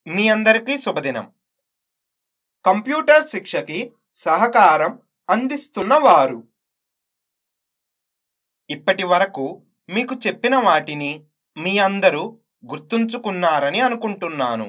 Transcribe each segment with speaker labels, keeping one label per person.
Speaker 1: మీ అందరికీ శుభదినం కంప్యూటర్ శిక్షకి సహకారం అందిస్తున్న వారు ఇప్పటి వరకు మీకు చెప్పిన వాటిని మీ అందరూ గుర్తుంచుకున్నారని అనుకుంటున్నాను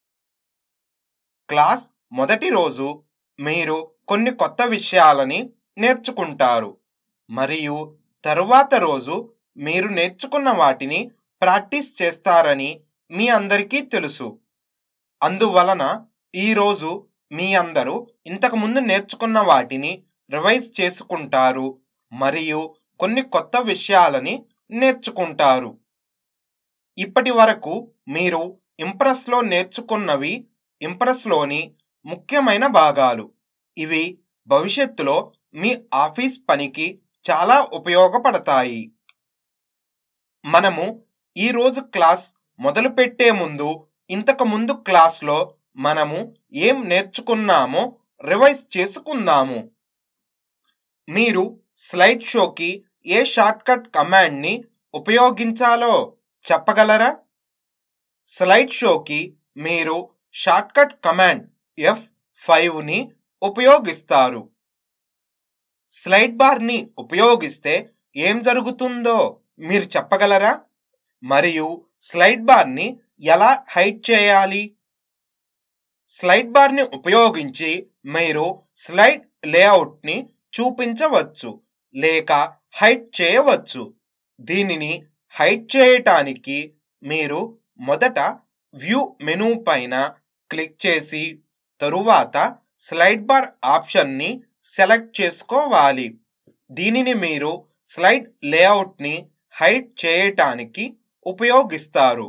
Speaker 1: క్లాస్ మొదటి రోజు మీరు కొన్ని కొత్త విషయాలని నేర్చుకుంటారు మరియు తరువాత రోజు మీరు నేర్చుకున్న వాటిని ప్రాక్టీస్ చేస్తారని మీ అందరికీ తెలుసు అందువలన ఈరోజు మీ అందరూ ఇంతకుముందు నేర్చుకున్న వాటిని రివైజ్ చేసుకుంటారు మరియు కొన్ని కొత్త విషయాలని నేర్చుకుంటారు ఇప్పటి వరకు మీరు ఇంప్రెస్లో నేర్చుకున్నవి ఇంప్రెస్లోని ముఖ్యమైన భాగాలు ఇవి భవిష్యత్తులో మీ ఆఫీస్ పనికి చాలా ఉపయోగపడతాయి మనము ఈరోజు క్లాస్ మొదలుపెట్టే ముందు ఇంతకు ముందు క్లాస్లో మనము ఏం నేర్చుకున్నామో రివైజ్ చేసుకుందాము మీరు స్లైడ్ షోకి ఏ షార్ట్కట్ కమాండ్ని ఉపయోగించాలో చెప్పగలరా స్లైడ్ షోకి మీరు షార్ట్కట్ కమాండ్ ఎఫ్ ఫైవ్ని ఉపయోగిస్తారు స్లైడ్ బార్ని ఉపయోగిస్తే ఏం జరుగుతుందో మీరు చెప్పగలరా మరియు స్లైడ్ బార్ని ఎలా హైడ్ చేయాలి స్లైడ్ బార్ని ఉపయోగించి మీరు స్లైడ్ లేఅవుట్ని చూపించవచ్చు లేక హైడ్ చేయవచ్చు దీనిని హైడ్ చేయటానికి మీరు మొదట వ్యూ మెనూ పైన క్లిక్ చేసి తరువాత స్లైడ్ బార్ ఆప్షన్ని సెలెక్ట్ చేసుకోవాలి దీనిని మీరు స్లైడ్ లేఅవుట్ని హైడ్ చేయటానికి ఉపయోగిస్తారు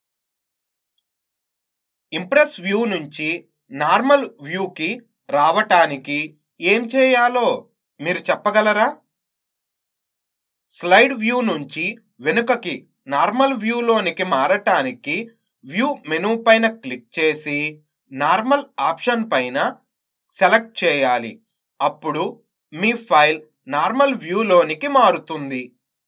Speaker 1: ఇంప్రెస్ వ్యూ నుంచి నార్మల్ వ్యూకి రావటానికి ఏం చేయాలో మీరు చెప్పగలరా స్లైడ్ వ్యూ నుంచి వెనుకకి నార్మల్ వ్యూలోనికి మారటానికి వ్యూ మెనూ పైన క్లిక్ చేసి నార్మల్ ఆప్షన్ పైన సెలెక్ట్ చేయాలి అప్పుడు మీ ఫైల్ నార్మల్ వ్యూలోనికి మారుతుంది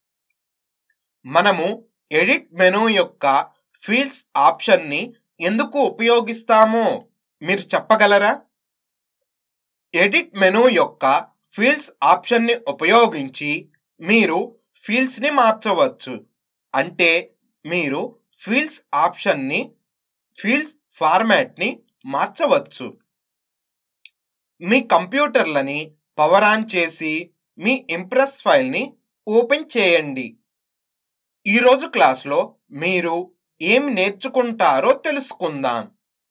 Speaker 1: మనము ఎడిట్ మెనూ యొక్క ఫీల్డ్స్ ఆప్షన్ని ఎందుకు ఉపయోగిస్తామో మీరు చెప్పగలరా ఎడిట్ మెనూ యొక్క ఫీల్డ్స్ ఆప్షన్ని ఉపయోగించి మీరు ఫీల్డ్స్ని మార్చవచ్చు అంటే మీరు ఫీల్డ్స్ ఆప్షన్ని ఫీల్డ్స్ ఫార్మాట్ని మార్చవచ్చు మీ కంప్యూటర్లని పవర్ ఆన్ చేసి మీ ఇంప్రెస్ ఫైల్ని ఓపెన్ చేయండి ఈరోజు క్లాస్లో మీరు ఏం నేర్చుకుంటారో తెలుసుకుందాం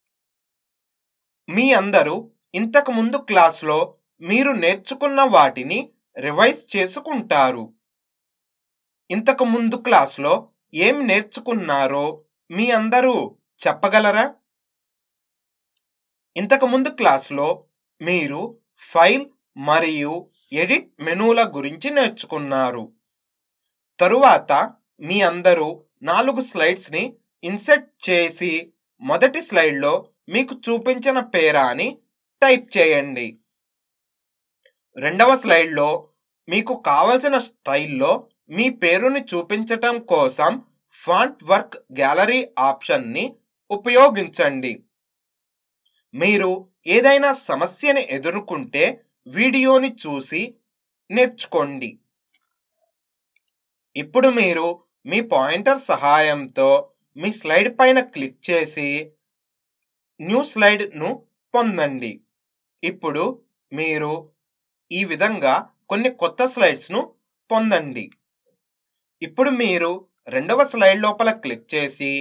Speaker 1: మీ అందరూ ఇంతకు ముందు క్లాస్లో మీరు నేర్చుకున్న వాటిని రివైజ్ చేసుకుంటారు ఇంతకు ముందు క్లాస్లో ఏం నేర్చుకున్నారో మీ అందరూ చెప్పగలరా ఇంతకు ముందు క్లాస్లో మీరు ఫైల్ మరియు ఎడిట్ మెనూల గురించి నేర్చుకున్నారు తరువాత మీ అందరూ నాలుగు స్లైడ్స్ని ఇన్సెట్ చేసి మొదటి స్లైడ్లో మీకు చూపించిన పేరాని టైప్ చేయండి రెండవ స్లైడ్లో మీకు కావలసిన స్టైల్లో మీ పేరుని చూపించటం కోసం ఫాంట్ వర్క్ గ్యాలరీ ఆప్షన్ని ఉపయోగించండి మీరు ఏదైనా సమస్యని ఎదుర్కొంటే వీడియోని చూసి నేర్చుకోండి ఇప్పుడు మీరు మీ పాయింటర్ సహాయంతో మీ స్లైడ్ పైన క్లిక్ చేసి న్యూ స్లైడ్ను పొందండి ఇప్పుడు మీరు ఈ విధంగా కొన్ని కొత్త స్లైడ్స్ను పొందండి ఇప్పుడు మీరు రెండవ స్లైడ్ లోపల క్లిక్ చేసి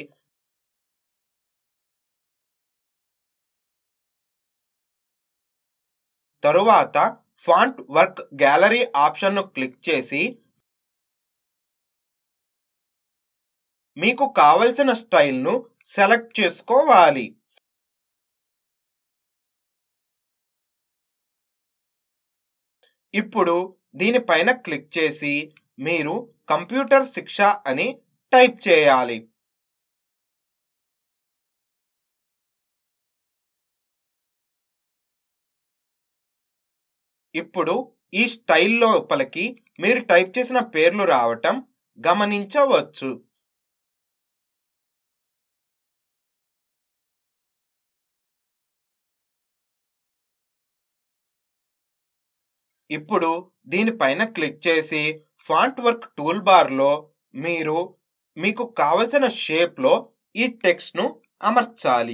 Speaker 1: తరువాత ఫాంట్ వర్క్ గ్యాలరీ ఆప్షన్ను క్లిక్ చేసి మీకు కావలసిన స్టైల్ను సెలెక్ట్ చేసుకోవాలి ఇప్పుడు దీనిపైన క్లిక్ చేసి మీరు కంప్యూటర్ శిక్ష అని టైప్ చేయాలి ఇప్పుడు ఈ స్టైల్ లోపలికి మీరు టైప్ చేసిన పేర్లు రావటం గమనించవచ్చు ఇప్పుడు దీనిపైన క్లిక్ చేసి ఫాంట్ వర్క్ టూల్ బార్లో మీరు మీకు కావలసిన షేప్లో ఈ టెక్స్ట్ను అమర్చాలి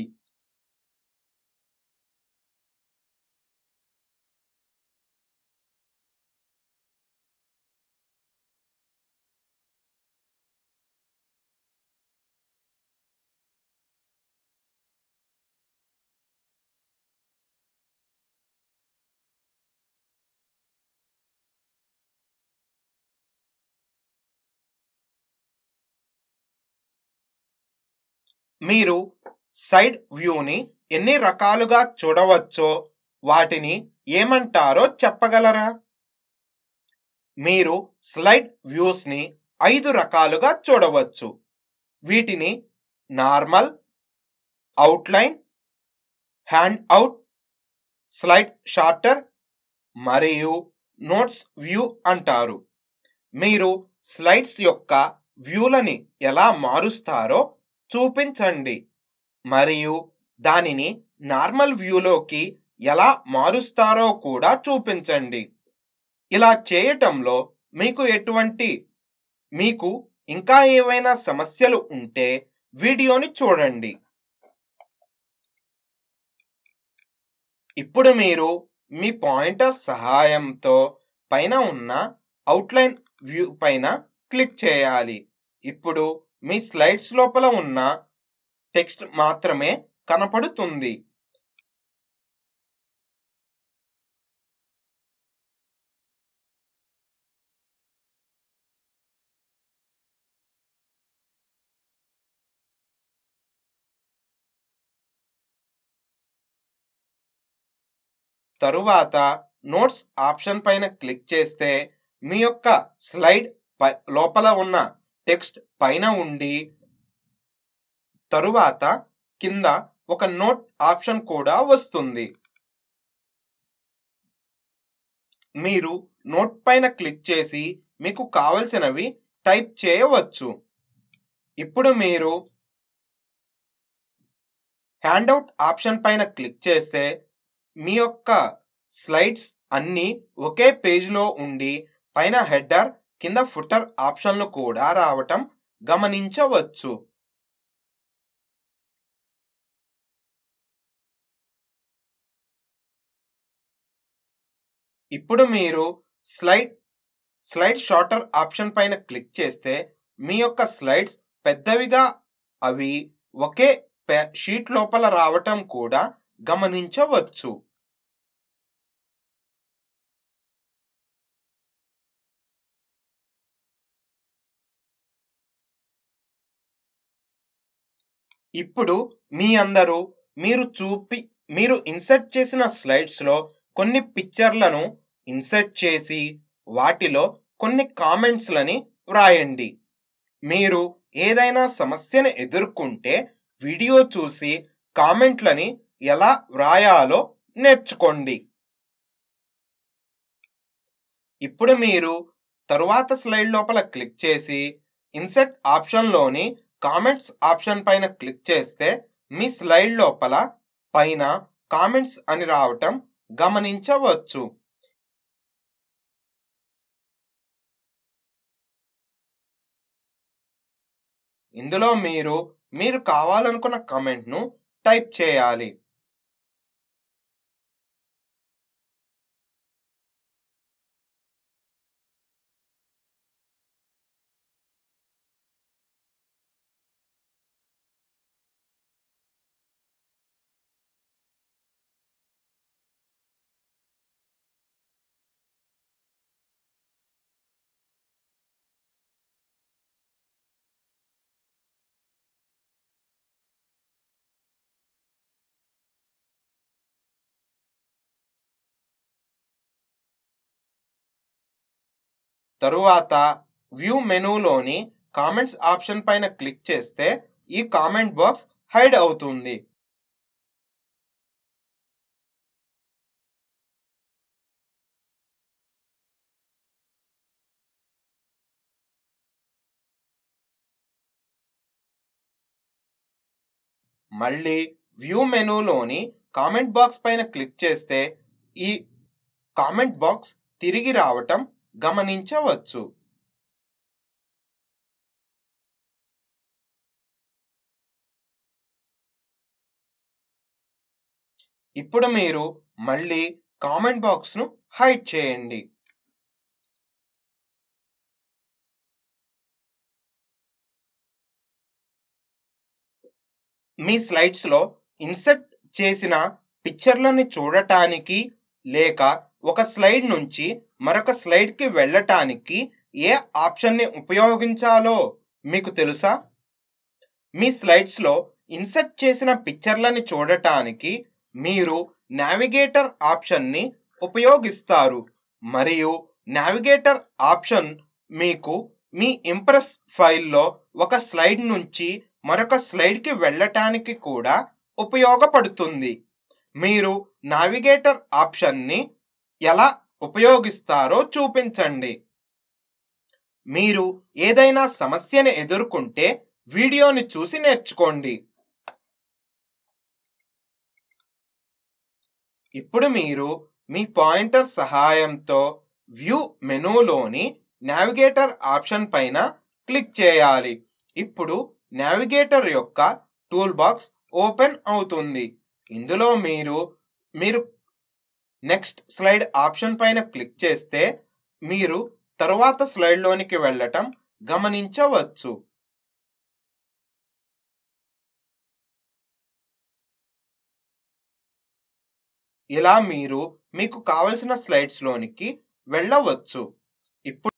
Speaker 1: మీరు సైడ్ వ్యూని ఎన్ని రకాలుగా చూడవచ్చో వాటిని ఏమంటారో చెప్పగలరా మీరు స్లైడ్ వ్యూస్ని ఐదు రకాలుగా చూడవచ్చు వీటిని normal outline handout slide sorter మరియు నోట్స్ వ్యూ అంటారు మీరు స్లైడ్స్ యొక్క వ్యూలని ఎలా మారుస్తారో చూపించండి మరియు దానిని నార్మల్ వ్యూలోకి ఎలా మారుస్తారో కూడా చూపించండి ఇలా చేయటంలో మీకు ఎటువంటి మీకు ఇంకా ఏవైనా సమస్యలు ఉంటే వీడియోని చూడండి ఇప్పుడు మీరు మీ పాయింటర్ సహాయంతో పైన ఉన్న అవుట్లైన్ వ్యూ పైన క్లిక్ చేయాలి ఇప్పుడు మీ స్లైడ్స్ లోపల ఉన్న టెక్స్ట్ మాత్రమే కనపడుతుంది తరువాత నోట్స్ ఆప్షన్ పైన క్లిక్ చేస్తే మీ యొక్క స్లైడ్ పై- లోపల ఉన్న టెక్స్ట్ పైన ఉండి తరువాత కింద ఒక నోట్ ఆప్షన్ కూడా వస్తుంది మీరు నోట్ పైన క్లిక్ చేసి మీకు కావలసినవి టైప్ చేయవచ్చు ఇప్పుడు మీరు హ్యాండ్అవుట్ ఆప్షన్ పైన క్లిక్ చేస్తే మీ యొక్క స్లైడ్స్ అన్నీ ఒకే పేజ్లో ఉండి పైన హెడర్ కింద ఫుటర్ ఆప్షన్లు కూడా రావటం గమనించవచ్చు ఇప్పుడు మీరు స్లైడ్ స్లైడ్ షార్టర్ ఆప్షన్ పైన క్లిక్ చేస్తే మీ యొక్క స్లైడ్స్ పెద్దవిగా అవి ఒకే పే- షీట్ లోపల రావటం కూడా గమనించవచ్చు ఇప్పుడు మీ అందరూ మీరు చూపి మీరు ఇన్సర్ట్ చేసిన స్లైడ్స్లో కొన్ని పిక్చర్లను ఇన్సర్ట్ చేసి వాటిలో కొన్ని కామెంట్స్లని వ్రాయండి మీరు ఏదైనా సమస్యను ఎదుర్కొంటే వీడియో చూసి కామెంట్లని ఎలా వ్రాయాలో నేర్చుకోండి ఇప్పుడు మీరు తరువాత స్లైడ్ లోపల క్లిక్ చేసి ఇన్సెట్ ఆప్షన్లోని కామెంట్స్ ఆప్షన్ పైన క్లిక్ చేస్తే మీ స్లైడ్ లోపల పైన కామెంట్స్ అని రావటం గమనించవచ్చు ఇందులో మీరు మీరు కావాలనుకున్న కామెంట్ను టైప్ చేయాలి తరువాత వ్యూ మెనూలోని కామెంట్స్ ఆప్షన్ పైన క్లిక్ చేస్తే ఈ కామెంట్ బాక్స్ హైడ్ అవుతుంది మళ్ళీ వ్యూ మెనూలోని కామెంట్ బాక్స్ పైన క్లిక్ చేస్తే ఈ కామెంట్ బాక్స్ తిరిగి రావటం గమనించవచ్చు ఇప్పుడు మీరు మళ్ళీ కామెంట్ బాక్స్ను హైడ్ చేయండి మీ స్లైడ్స్లో ఇన్సర్ట్ చేసిన పిక్చర్లని చూడటానికి లేక ఒక స్లైడ్ నుంచి మరొక స్లైడ్కి వెళ్ళటానికి ఏ ఆప్షన్ని ఉపయోగించాలో మీకు తెలుసా మీ స్లైడ్స్లో ఇన్సర్ట్ చేసిన పిక్చర్లని చూడటానికి మీరు నావిగేటర్ ఆప్షన్ని ఉపయోగిస్తారు మరియు నావిగేటర్ ఆప్షన్ మీకు మీ ఇంప్రెస్ ఫైల్లో ఒక స్లైడ్ నుంచి మరొక స్లైడ్కి వెళ్ళటానికి కూడా ఉపయోగపడుతుంది మీరు నావిగేటర్ ఆప్షన్ని ఎలా ఉపయోగిస్తారో చూపించండి మీరు ఏదైనా సమస్యను ఎదుర్కొంటే వీడియోని చూసి నేర్చుకోండి ఇప్పుడు మీరు మీ పాయింటర్ సహాయంతో వ్యూ మెనూలోని నావిగేటర్ ఆప్షన్ పైన క్లిక్ చేయాలి ఇప్పుడు నావిగేటర్ యొక్క టూల్ బాక్స్ ఓపెన్ అవుతుంది ఇందులో మీరు మీరు నెక్స్ట్ స్లైడ్ ఆప్షన్ పైన క్లిక్ చేస్తే మీరు తరువాత స్లైడ్లోనికి వెళ్ళటం గమనించవచ్చు ఇలా మీరు మీకు కావలసిన స్లైడ్స్లోనికి వెళ్ళవచ్చు ఇప్పుడు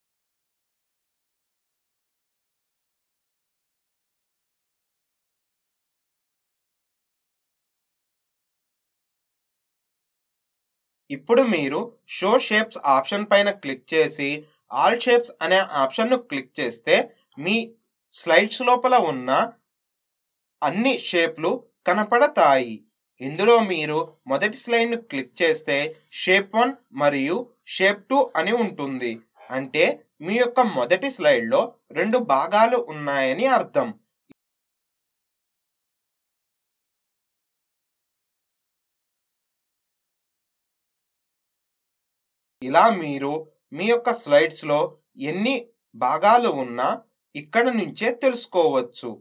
Speaker 1: ఇప్పుడు మీరు షో షేప్స్ ఆప్షన్ పైన క్లిక్ చేసి ఆల్ షేప్స్ అనే ఆప్షన్ను క్లిక్ చేస్తే మీ స్లైడ్స్ లోపల ఉన్న అన్ని షేప్లు కనపడతాయి ఇందులో మీరు మొదటి స్లైడ్ను క్లిక్ చేస్తే షేప్ వన్ మరియు షేప్ టూ అని ఉంటుంది అంటే మీ యొక్క మొదటి స్లైడ్లో రెండు భాగాలు ఉన్నాయని అర్థం ఇలా మీరు మీ యొక్క స్లైడ్స్లో ఎన్ని భాగాలు ఉన్నా ఇక్కడ నుంచే తెలుసుకోవచ్చు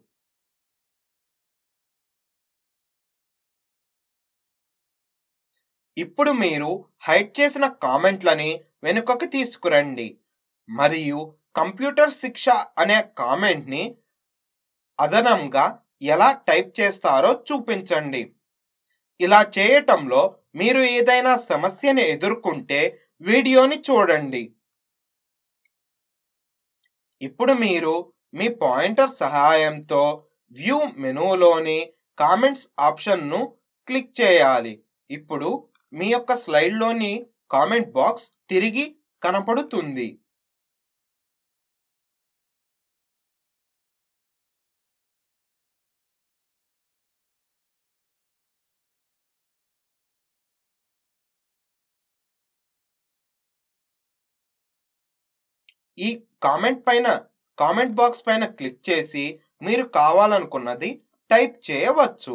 Speaker 1: ఇప్పుడు మీరు హైడ్ చేసిన కామెంట్లని వెనుకకు తీసుకురండి మరియు కంప్యూటర్ శిక్ష అనే కామెంట్ని అదనంగా ఎలా టైప్ చేస్తారో చూపించండి ఇలా చేయటంలో మీరు ఏదైనా సమస్యని ఎదుర్కొంటే వీడియోని చూడండి ఇప్పుడు మీరు మీ పాయింటర్ సహాయంతో వ్యూ మెనూలోని కామెంట్స్ ఆప్షన్ను క్లిక్ చేయాలి ఇప్పుడు మీ యొక్క స్లైడ్లోని కామెంట్ బాక్స్ తిరిగి కనపడుతుంది ఈ కామెంట్ పైన కామెంట్ బాక్స్ పైన క్లిక్ చేసి మీరు కావాలనుకున్నది టైప్ చేయవచ్చు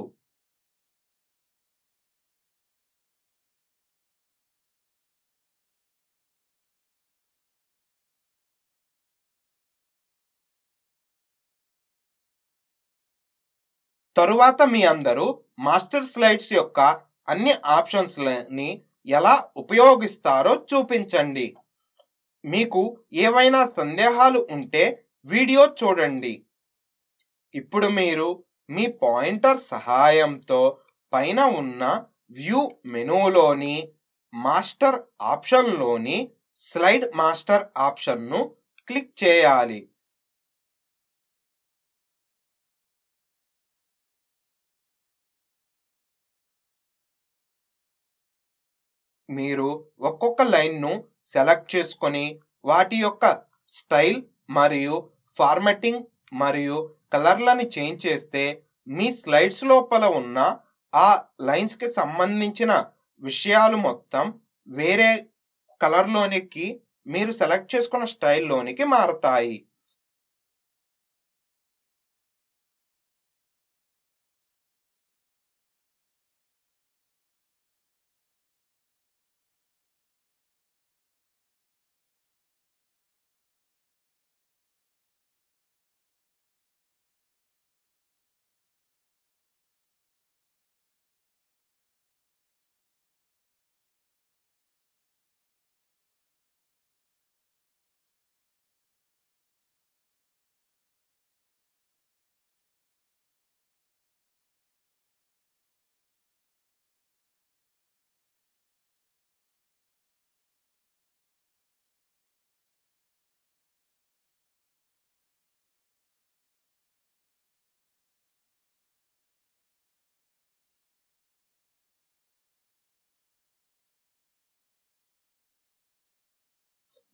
Speaker 1: తరువాత మీ అందరూ మాస్టర్ స్లైడ్స్ యొక్క అన్ని ఆప్షన్స్ని ఎలా ఉపయోగిస్తారో చూపించండి మీకు ఏవైనా సందేహాలు ఉంటే వీడియో చూడండి ఇప్పుడు మీరు మీ పాయింటర్ సహాయంతో పైన ఉన్న వ్యూ మెనూలోని మాస్టర్ ఆప్షన్లోని స్లైడ్ మాస్టర్ ఆప్షన్ను క్లిక్ చేయాలి మీరు ఒక్కొక్క లైన్ను సెలెక్ట్ చేసుకొని వాటి యొక్క స్టైల్ మరియు ఫార్మాటింగ్ మరియు కలర్లని చేంజ్ చేస్తే మీ స్లైడ్స్ లోపల ఉన్న ఆ లైన్స్కి సంబంధించిన విషయాలు మొత్తం వేరే కలర్లోనికి మీరు సెలెక్ట్ చేసుకున్న స్టైల్లోనికి మారతాయి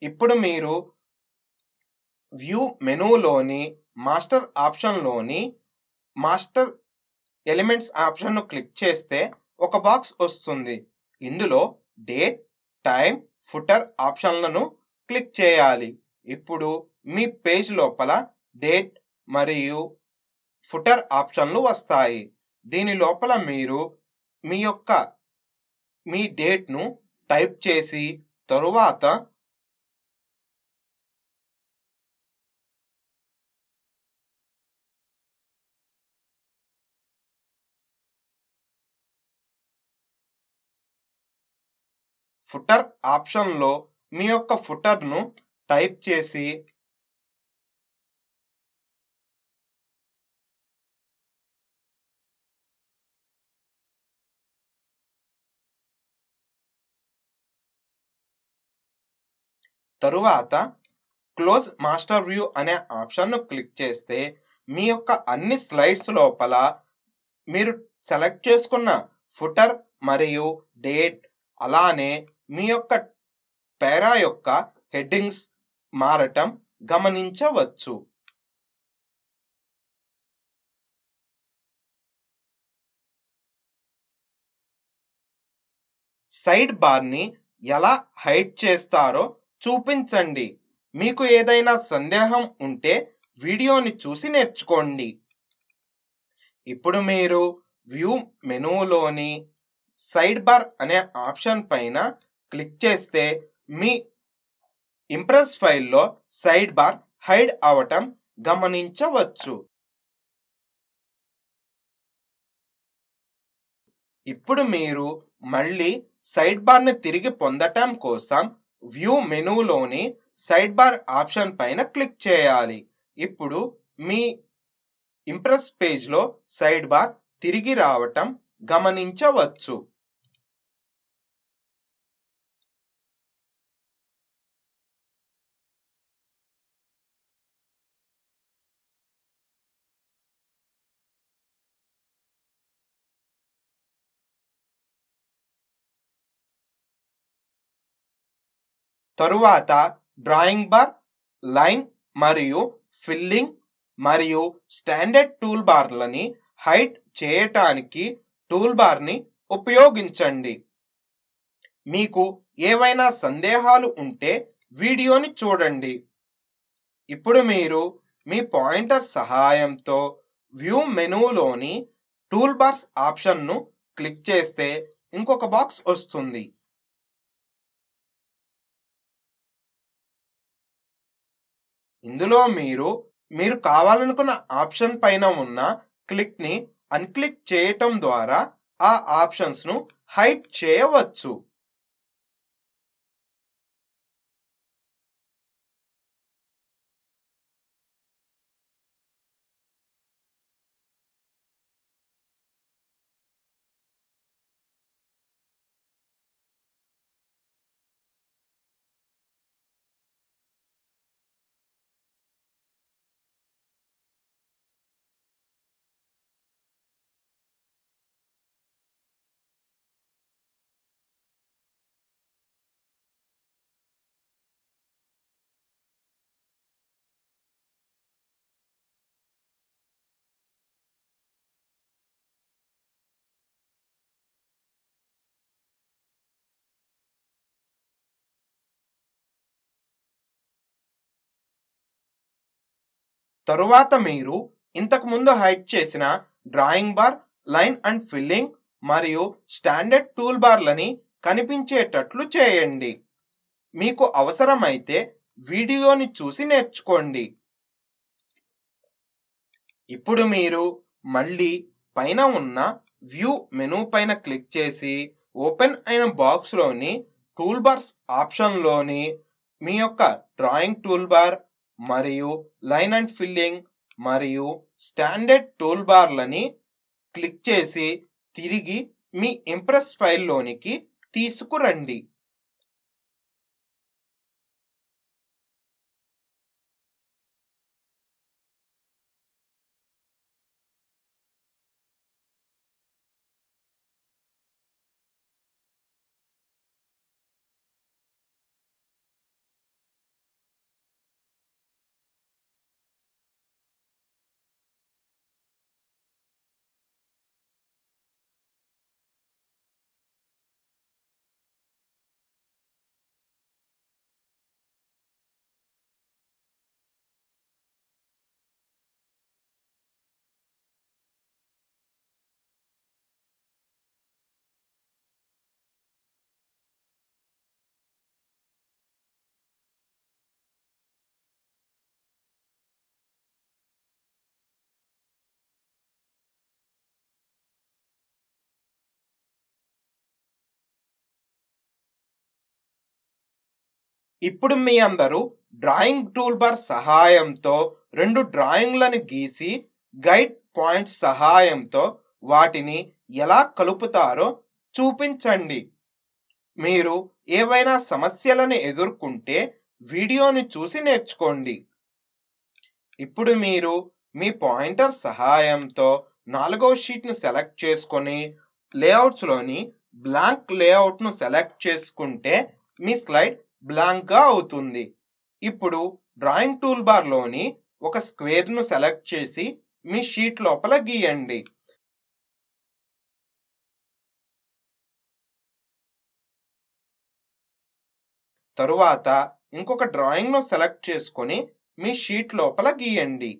Speaker 1: ఇప్పుడు మీరు వ్యూ మెనూలోని మాస్టర్ ఆప్షన్లోని మాస్టర్ ఎలిమెంట్స్ ఆప్షన్ను క్లిక్ చేస్తే ఒక బాక్స్ వస్తుంది ఇందులో డేట్ టైం ఫుటర్ ఆప్షన్లను క్లిక్ చేయాలి ఇప్పుడు మీ పేజ్ లోపల డేట్ మరియు ఫుటర్ ఆప్షన్లు వస్తాయి దీని లోపల మీరు మీ యొక్క మీ డేట్ను టైప్ చేసి తరువాత ఫుటర్ ఆప్షన్లో మీ యొక్క ఫుటర్ను టైప్ చేసి తరువాత క్లోజ్ మాస్టర్ వ్యూ అనే ఆప్షన్ను క్లిక్ చేస్తే మీ యొక్క అన్ని స్లైడ్స్ లోపల మీరు సెలెక్ట్ చేసుకున్న ఫుటర్ మరియు డేట్ అలానే మీ యొక్క పేరా యొక్క హెడ్డింగ్స్ మారటం గమనించవచ్చు సైడ్ బార్ని ఎలా హైడ్ చేస్తారో చూపించండి మీకు ఏదైనా సందేహం ఉంటే వీడియోని చూసి నేర్చుకోండి ఇప్పుడు మీరు వ్యూ మెనూలోని సైడ్ బార్ అనే ఆప్షన్ పైన క్లిక్ చేస్తే మీ ఇంప్రెస్ ఫైల్లో సైడ్ బార్ హైడ్ అవటం గమనించవచ్చు ఇప్పుడు మీరు మళ్ళీ సైడ్ బార్ని తిరిగి పొందటం కోసం వ్యూ మెనూలోని సైడ్ బార్ ఆప్షన్ పైన క్లిక్ చేయాలి ఇప్పుడు మీ ఇంప్రెస్ పేజ్లో సైడ్ బార్ తిరిగి రావటం గమనించవచ్చు తరువాత డ్రాయింగ్ బార్ లైన్ మరియు ఫిల్లింగ్ మరియు స్టాండర్డ్ టూల్ బార్లని హైడ్ చేయటానికి టూల్ బార్ని ఉపయోగించండి మీకు ఏవైనా సందేహాలు ఉంటే వీడియోని చూడండి ఇప్పుడు మీరు మీ పాయింటర్ సహాయంతో వ్యూ మెనూలోని టూల్ బార్స్ ఆప్షన్ను క్లిక్ చేస్తే ఇంకొక బాక్స్ వస్తుంది ఇందులో మీరు మీరు కావాలనుకున్న ఆప్షన్ పైన ఉన్న క్లిక్ని అన్క్లిక్ చేయటం ద్వారా ఆ ఆప్షన్స్ను హైడ్ చేయవచ్చు తరువాత మీరు ఇంతకు ముందు హైడ్ చేసిన drawing bar line and filling మరియు స్టాండర్డ్ టూల్ బార్లని కనిపించేటట్లు చేయండి మీకు అవసరమైతే వీడియోని చూసి నేర్చుకోండి ఇప్పుడు మీరు మళ్ళీ పైన ఉన్న వ్యూ మెనూ పైన క్లిక్ చేసి ఓపెన్ అయిన బాక్స్లోని టూల్ బార్స్ ఆప్షన్లోని మీ యొక్క డ్రాయింగ్ టూల్ బార్ మరియు లైన్ అండ్ ఫిల్లింగ్ మరియు స్టాండర్డ్ టూల్ బార్లని క్లిక్ చేసి తిరిగి మీ ఇంప్రెస్ ఫైల్లోనికి తీసుకురండి ఇప్పుడు మీ అందరూ డ్రాయింగ్ టూల్ బార్ సహాయంతో రెండు డ్రాయింగ్లను గీసి గైడ్ పాయింట్స్ సహాయంతో వాటిని ఎలా కలుపుతారో చూపించండి మీరు ఏవైనా సమస్యలను ఎదుర్కొంటే వీడియోని చూసి నేర్చుకోండి ఇప్పుడు మీరు మీ పాయింటర్ సహాయంతో నాలుగవ షీట్ను సెలెక్ట్ చేసుకొని లేఅవుట్స్లోని బ్లాంక్ లేఅవుట్ను సెలెక్ట్ చేసుకుంటే మీ స్లైడ్ బ్లాంక్గా అవుతుంది ఇప్పుడు డ్రాయింగ్ టూల్ బార్లోని ఒక స్క్వేర్ను సెలెక్ట్ చేసి మీ షీట్ లోపల గీయండి తరువాత ఇంకొక డ్రాయింగ్ను సెలెక్ట్ చేసుకొని మీ షీట్ లోపల గీయండి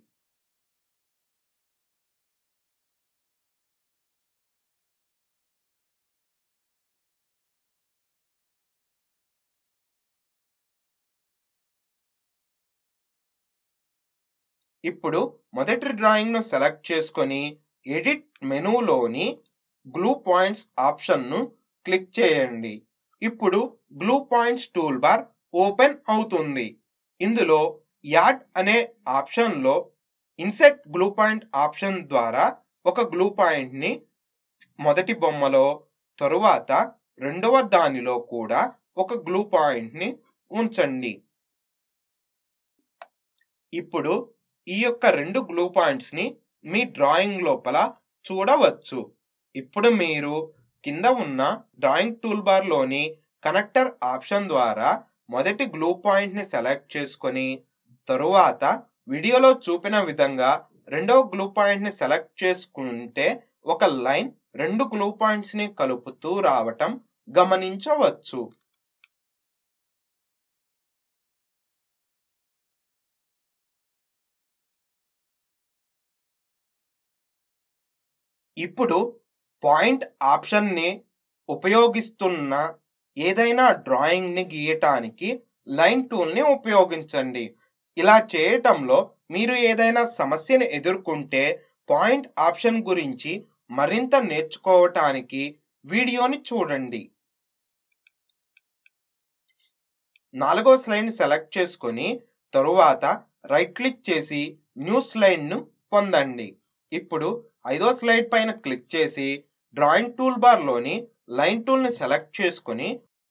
Speaker 1: ఇప్పుడు మొదటి డ్రాయింగ్ను సెలెక్ట్ చేసుకొని ఎడిట్ మెనూలోని గ్లూ పాయింట్స్ ఆప్షన్ను క్లిక్ చేయండి ఇప్పుడు glue points tool bar open అవుతుంది ఇందులో యాడ్ అనే ఆప్షన్లో ఇన్సెట్ గ్లూ పాయింట్ ఆప్షన్ ద్వారా ఒక గ్లూ పాయింట్ని మొదటి బొమ్మలో తరువాత రెండవ దానిలో కూడా ఒక గ్లూ పాయింట్ని ఉంచండి ఇప్పుడు ఈ యొక్క రెండు గ్లూ పాయింట్స్ని మీ డ్రాయింగ్ లోపల చూడవచ్చు ఇప్పుడు మీరు కింద ఉన్న డ్రాయింగ్ టూల్ బార్లోని కనెక్టర్ ఆప్షన్ ద్వారా మొదటి గ్లూ పాయింట్ని సెలెక్ట్ చేసుకొని తరువాత వీడియోలో చూపిన విధంగా రెండవ గ్లూ పాయింట్ని సెలెక్ట్ చేసుకుంటే ఒక లైన్ రెండు గ్లూ పాయింట్స్ని కలుపుతూ రావటం గమనించవచ్చు ఇప్పుడు పాయింట్ ఆప్షన్ని ఉపయోగిస్తున్న ఏదైనా డ్రాయింగ్ని గీయటానికి లైన్ టూల్ని ఉపయోగించండి ఇలా చేయటంలో మీరు ఏదైనా సమస్యను ఎదుర్కొంటే పాయింట్ ఆప్షన్ గురించి మరింత నేర్చుకోవటానికి వీడియోని చూడండి నాలుగో స్లైడ్ని సెలెక్ట్ చేసుకొని తరువాత రైట్ క్లిక్ చేసి న్యూ స్లైడ్ను పొందండి ఇప్పుడు ఐదో స్లైడ్ పైన క్లిక్ చేసి డ్రాయింగ్ టూల్ బార్లోని లైన్ టూల్ని సెలెక్ట్ చేసుకొని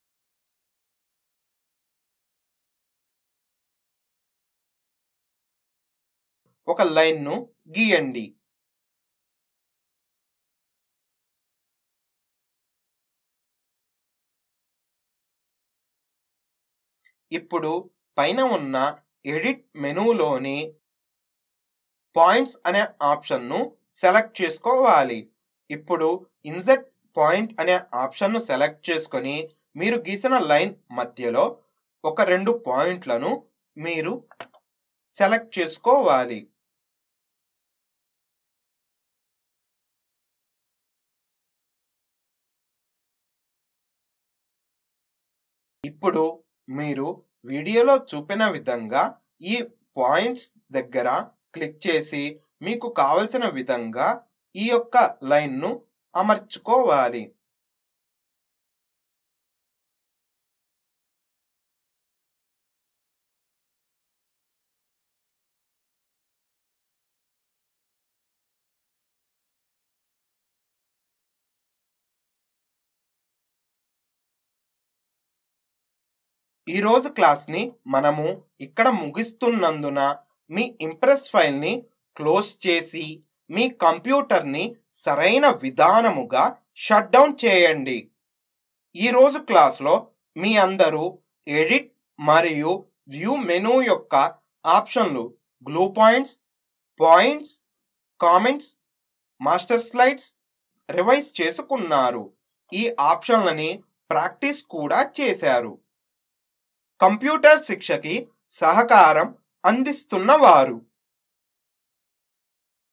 Speaker 1: ఒక లైన్ను గీయండి ఇప్పుడు పైన ఉన్న ఎడిట్ మెనూలోని పాయింట్స్ అనే ఆప్షన్ను సెలెక్ట్ చేసుకోవాలి ఇప్పుడు ఇన్సెట్ పాయింట్ అనే ఆప్షన్ను సెలెక్ట్ చేసుకొని మీరు గీసిన లైన్ మధ్యలో ఒక రెండు పాయింట్లను మీరు సెలెక్ట్ చేసుకోవాలి ఇప్పుడు మీరు వీడియోలో చూపిన విధంగా ఈ పాయింట్స్ దగ్గర క్లిక్ చేసి మీకు కావలసిన విధంగా ఈ యొక్క లైన్ను అమర్చుకోవాలి ఈరోజు క్లాస్ని మనము ఇక్కడ ముగిస్తున్నందున మీ ఇంప్రెస్ ఫైల్ని క్లోజ్ చేసి మీ కంప్యూటర్ని సరైన విధానముగా షట్ డౌన్ చేయండి ఈరోజు క్లాస్లో మీ అందరూ ఎడిట్ మరియు వ్యూ మెనూ యొక్క ఆప్షన్లు glue points points comments master slides revise చేసుకున్నారు ఈ ఆప్షన్లని ప్రాక్టీస్ కూడా చేశారు కంప్యూటర్ శిక్షకి సహకారం అందిస్తున్నవారు